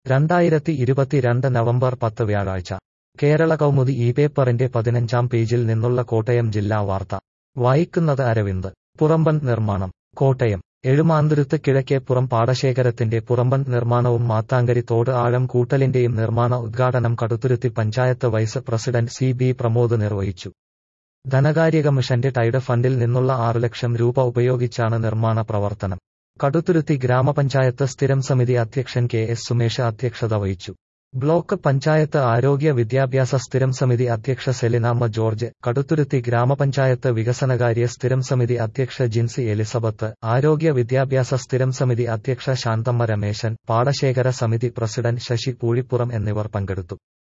രണ്ടായിരത്തി ഇരുപത്തിരണ്ട് നവംബർ പത്ത് വ്യാഴാഴ്ച കേരള കൗമുദി ഈ പേപ്പറിന്റെ പതിനഞ്ചാം പേജിൽ നിന്നുള്ള കോട്ടയം ജില്ലാ വാർത്ത വായിക്കുന്നത് അരവിന്ദ് പുറമ്പൻ നിർമ്മാണം കോട്ടയം എഴുമാന്തുരുത്ത് കിഴക്കേപ്പുറം പാടശേഖരത്തിന്റെ പുറമ്പൻ നിർമ്മാണവും മാത്താങ്കരി തോട് ആഴം കൂട്ടലിന്റെയും നിർമ്മാണ ഉദ്ഘാടനം Kaduthuruthy panchayat vice president C B Pramod നിർവഹിച്ചു ധനകാര്യ കമ്മീഷന്റെ ടൈഡ് ഫണ്ടിൽ നിന്നുള്ള ആറ് ലക്ഷം രൂപ ഉപയോഗിച്ചാണ് നിർമ്മാണ പ്രവർത്തനം കടുത്തുരുത്തി ഗ്രാമപഞ്ചായത്ത് സ്ഥിരം സമിതി അധ്യക്ഷൻ കെ എസ് സുമേഷ് അധ്യക്ഷത വഹിച്ചു ബ്ലോക്ക് പഞ്ചായത്ത് ആരോഗ്യ വിദ്യാഭ്യാസ സ്ഥിരം സമിതി അധ്യക്ഷ സെലിനാമ്മ ജോർജ് കടുത്തുരുത്തി ഗ്രാമപഞ്ചായത്ത് വികസനകാര്യ സ്ഥിരം സമിതി അധ്യക്ഷ ജിൻസി എലിസബത്ത് ആരോഗ്യ വിദ്യാഭ്യാസ സ്ഥിരം സമിതി അധ്യക്ഷ ശാന്തമ്മ രമേശൻ പാടശേഖര സമിതി പ്രസിഡന്റ് ശശി പൂഴിപ്പുറം എന്നിവർ പങ്കെടുത്തു